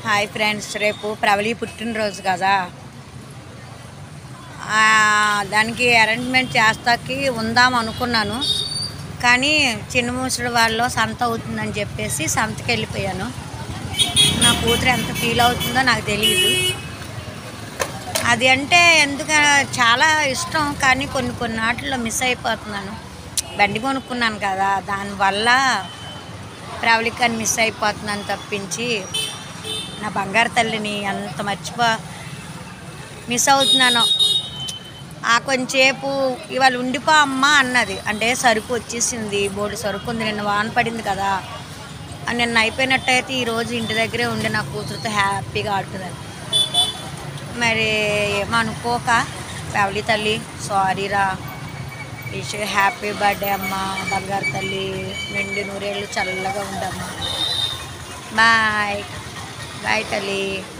hi friends రేపు ప్రవళి పుట్టినరోజు కదా ఆ, దానికి అరేంజ్మెంట్ చేస్తాకి ఉందాం అనుకున్నాను కానీ చిన్న ముసలి వాళ్ళు సంత అవుతుందని చెప్పేసి సంతకి వెళ్ళిపోయాను నా కూతురు ఎంత ఫీల్ అవుతుందో నాకు తెలియదు అది అంటే ఎందుకు చాలా ఇష్టం కానీ కొన్ని కొన్ని వాటిల్లో మిస్ అయిపోతున్నాను బండి కొనుక్కున్నాను కదా దానివల్ల ప్రవళికని మిస్ అయిపోతున్నాను తప్పించి నా బంగారు తల్లిని ఎంత మర్చిపో మిస్ అవుతున్నాను ఆ కొంచెంసేపు ఇవాళ ఉండిపో అమ్మ అన్నది అంటే సరుకు వచ్చేసింది బోర్డు సరుకు ఉంది నిన్న వాన పడింది కదా అని నిన్న అయిపోయినట్టయితే ఈరోజు ఇంటి దగ్గరే ఉండి నా కూతురుతో హ్యాపీగా ఆడుతుంది మరి ఏమనుకోక ఫ్యామిలీ తల్లి సారీ రా విష్ హ్యాపీ బర్త్డే అమ్మ బంగారు తల్లి నిండి నూరేళ్ళు చల్లగా ఉండమ్మా బాయ్ బాయ్ తల్లి